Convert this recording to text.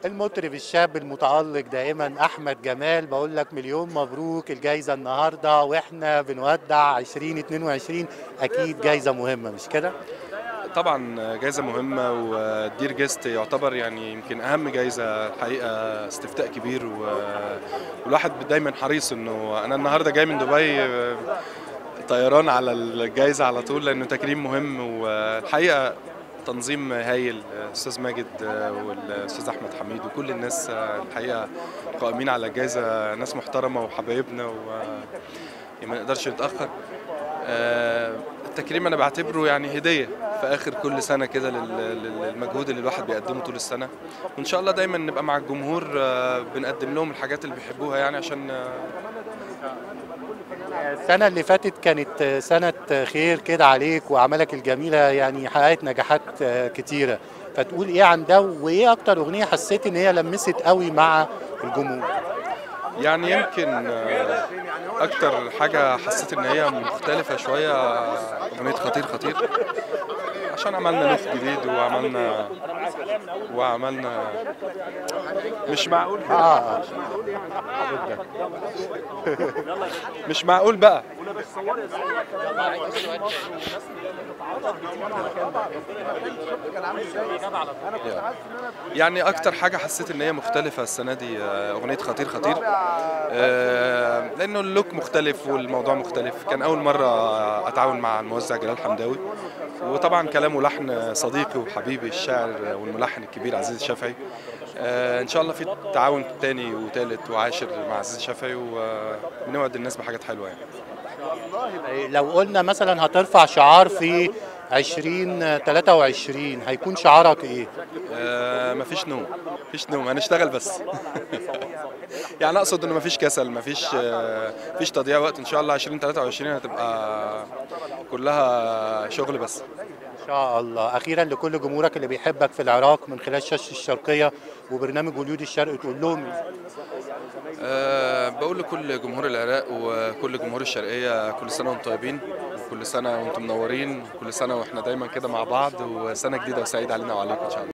المطرب الشاب المتألق دائما أحمد جمال بقول لك مليون مبروك الجايزة النهاردة وإحنا بنودع 2022 أكيد جايزة مهمة مش كده؟ طبعا جايزة مهمة ودير جيست يعتبر يعني يمكن أهم جايزة الحقيقة استفتاء كبير و- والواحد دايما حريص إنه أنا النهاردة جاي من دبي طيران على الجايزة على طول لأنه تكريم مهم والحقيقة تنظيم هايل أستاذ ماجد والأستاذ أحمد حميد وكل الناس الحقيقة قائمين على الجايزة ناس محترمة وحبايبنا وما نقدرش نتأخر آه، التكريم انا بعتبره يعني هديه في اخر كل سنه كده لل- لل- للمجهود اللي الواحد بيقدمه طول السنه وان شاء الله دايما نبقى مع الجمهور آه، بنقدم لهم الحاجات اللي بيحبوها يعني عشان آه، السنة اللي فاتت كانت سنة خير كده عليك وأعمالك الجميلة يعني حققت نجاحات كتيرة فتقول إيه عن ده وإيه أكتر أغنية حسيت إن هي لمست قوي مع الجمهور؟ يعني يمكن آه، اكتر حاجه حسيت ان هي مختلفه شويه آه، اغنيه خطير خطير عشان عملنا لوك جديد وعملنا وعملنا مش معقول كده آه مش معقول بقى يعني اكتر حاجه حسيت ان هي مختلفه السنه دي آه، اغنيه خطير خطير آه، لانه اللوك مختلف والموضوع مختلف كان اول مره اتعاون مع الموزع جلال حمداوي وطبعا كلام ولحن صديقي وحبيبي الشاعر والملحن الكبير عزيز الشافعي آه، ان شاء الله في تعاون تاني وتالت وعاشر مع عزيز الشافعي وبنوعد الناس بحاجات حلوه يعني لو قلنا مثلا هترفع شعار في 2023 هيكون شعارك إيه؟ آه، مفيش نوم مفيش نوم هنشتغل بس يعني اقصد انه مفيش كسل مفيش آه، مفيش تضييع وقت ان شاء الله 2023 هتبقى كلها شغل بس إن شاء الله أخيرا لكل جمهورك اللي بيحبك في العراق من خلال شاشة الشرقية وبرنامج وليود الشرق تقول لهم إيه؟ أه بقول لكل جمهور العراق وكل جمهور الشرقية كل سنة وانتم طيبين وكل سنة وانتم منورين وكل سنة واحنا دايما كده مع بعض وسنة جديدة وسعيدة علينا وعليكم إن شاء الله